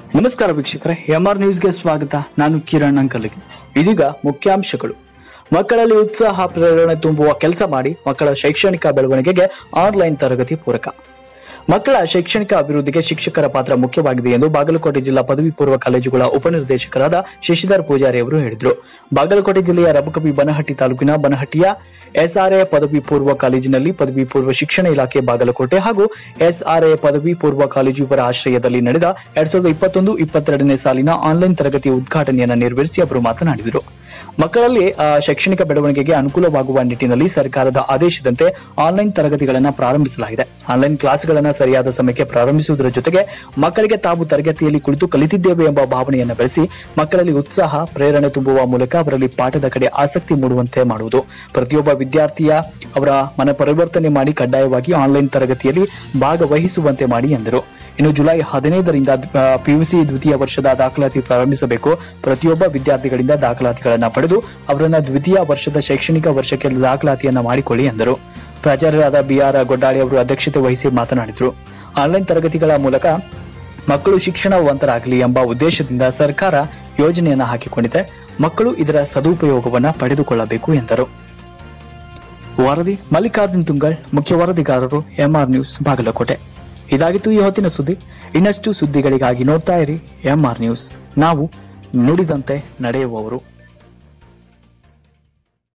ನಮಸ್ಕಾರ ವೀಕ್ಷಕರೇ ಎಂಆರ್ ನ್ಯೂಸ್ಗೆ ಸ್ವಾಗತ ನಾನು ಕಿರಣ್ ಅಂಕಲಿಗೆ ಇದೀಗ ಮುಖ್ಯಾಂಶಗಳು ಮಕ್ಕಳಲ್ಲಿ ಉತ್ಸಾಹ ಪ್ರೇರಣೆ ತುಂಬುವ ಕೆಲಸ ಮಾಡಿ ಮಕ್ಕಳ ಶೈಕ್ಷಣಿಕ ಬೆಳವಣಿಗೆಗೆ ಆನ್ಲೈನ್ ತರಗತಿ ಪೂರಕ ಮಕ್ಕಳ ಶೈಕ್ಷಣಿಕ ಅಭಿವೃದ್ಧಿಗೆ ಶಿಕ್ಷಕರ ಪಾತ್ರ ಮುಖ್ಯವಾಗಿದೆ ಎಂದು ಬಾಗಲಕೋಟೆ ಜಿಲ್ಲಾ ಪದವಿ ಪೂರ್ವ ಕಾಲೇಜುಗಳ ಉಪನಿರ್ದೇಶಕರಾದ ಶಶಿಧರ್ ಪೂಜಾರಿ ಅವರು ಹೇಳಿದರು ಬಾಗಲಕೋಟೆ ಜಿಲ್ಲೆಯ ರಬಕವಿ ಬನಹಟ್ಟಿ ತಾಲೂಕಿನ ಬನಹಟ್ಟಿಯ ಎಸ್ಆರ್ಎ ಪದವಿ ಪೂರ್ವ ಕಾಲೇಜಿನಲ್ಲಿ ಪದವಿ ಪೂರ್ವ ಶಿಕ್ಷಣ ಇಲಾಖೆ ಬಾಗಲಕೋಟೆ ಹಾಗೂ ಎಸ್ಆರ್ಎ ಪದವಿ ಪೂರ್ವ ಕಾಲೇಜು ಇವರ ಆಶ್ರಯದಲ್ಲಿ ನಡೆದ ಎರಡ್ ಸಾವಿರದ ಇಪ್ಪತ್ತೊಂದು ಇಪ್ಪತ್ತೆರಡನೇ ಸಾಲಿನ ಆನ್ಲೈನ್ ತರಗತಿ ಉದ್ಘಾಟನೆಯನ್ನು ನೆರವೇರಿಸಿ ಅವರು ಮಾತನಾಡಿದರು ಮಕ್ಕಳಲ್ಲಿ ಆ, ಶೈಕ್ಷಣಿಕ ಬೆಳವಣಿಗೆಗೆ ಅನುಕೂಲವಾಗುವ ನಿಟ್ಟಿನಲ್ಲಿ ಸರ್ಕಾರದ ಆದೇಶದಂತೆ ಆನ್ಲೈನ್ ತರಗತಿಗಳನ್ನು ಪ್ರಾರಂಭಿಸಲಾಗಿದೆ ಆನ್ಲೈನ್ ಕ್ಲಾಸ್ಗಳನ್ನು ಸರಿಯಾದ ಸಮಯಕ್ಕೆ ಪ್ರಾರಂಭಿಸುವುದರ ಜೊತೆಗೆ ಮಕ್ಕಳಿಗೆ ತಾವು ತರಗತಿಯಲ್ಲಿ ಕುಳಿತು ಕಲಿತಿದ್ದೇವೆ ಎಂಬ ಭಾವನೆಯನ್ನು ಬೆಳೆಸಿ ಮಕ್ಕಳಲ್ಲಿ ಉತ್ಸಾಹ ಪ್ರೇರಣೆ ತುಂಬುವ ಮೂಲಕ ಅವರಲ್ಲಿ ಪಾಠದ ಕಡೆ ಆಸಕ್ತಿ ಮೂಡುವಂತೆ ಮಾಡುವುದು ಪ್ರತಿಯೊಬ್ಬ ವಿದ್ಯಾರ್ಥಿಯ ಅವರ ಮನ ಪರಿವರ್ತನೆ ಮಾಡಿ ಕಡ್ಡಾಯವಾಗಿ ಆನ್ಲೈನ್ ತರಗತಿಯಲ್ಲಿ ಭಾಗವಹಿಸುವಂತೆ ಮಾಡಿ ಎಂದರು ಇನ್ನು ಜುಲೈ ಹದಿನೈದರಿಂದ ಪಿಯುಸಿ ದ್ವಿತೀಯ ವರ್ಷದ ದಾಖಲಾತಿ ಪ್ರಾರಂಭಿಸಬೇಕು ಪ್ರತಿಯೊಬ್ಬ ವಿದ್ಯಾರ್ಥಿಗಳಿಂದ ದಾಖಲಾತಿಗಳನ್ನು ಪಡೆದು ಅವರನ್ನ ದ್ವಿತೀಯ ವರ್ಷದ ಶೈಕ್ಷಣಿಕ ವರ್ಷಕ್ಕೆ ದಾಖಲಾತಿಯನ್ನ ಮಾಡಿಕೊಳ್ಳಿ ಎಂದರು ಪ್ರಾಚಾರ್ಯರಾದ ಬಿಆರ್ ಗೊಡ್ಡಾಳಿ ಅವರು ಅಧ್ಯಕ್ಷತೆ ವಹಿಸಿ ಮಾತನಾಡಿದರು ಆನ್ಲೈನ್ ತರಗತಿಗಳ ಮೂಲಕ ಮಕ್ಕಳು ಶಿಕ್ಷಣವಂತರಾಗಲಿ ಎಂಬ ಉದ್ದೇಶದಿಂದ ಸರ್ಕಾರ ಯೋಜನೆಯನ್ನ ಹಾಕಿಕೊಂಡಿದೆ ಮಕ್ಕಳು ಇದರ ಸದುಪಯೋಗವನ್ನ ಪಡೆದುಕೊಳ್ಳಬೇಕು ಎಂದರು ವರದಿ ಮಲ್ಲಿಕಾರ್ಜುನ್ ತುಂಗಳ್ ಮುಖ್ಯ ವರದಿಗಾರರು ಎಂಆರ್ ನ್ಯೂಸ್ ಬಾಗಲಕೋಟೆ ಇದಾಗಿತ್ತು ಈ ಹೊತ್ತಿನ ಸುದ್ದಿ ಇನ್ನಷ್ಟು ಸುದ್ದಿಗಳಿಗಾಗಿ ನೋಡ್ತಾ ಇರಿ ಎಂಆರ್ ನ್ಯೂಸ್ ನಾವು ನುಡಿದಂತೆ ನಡೆಯುವವರು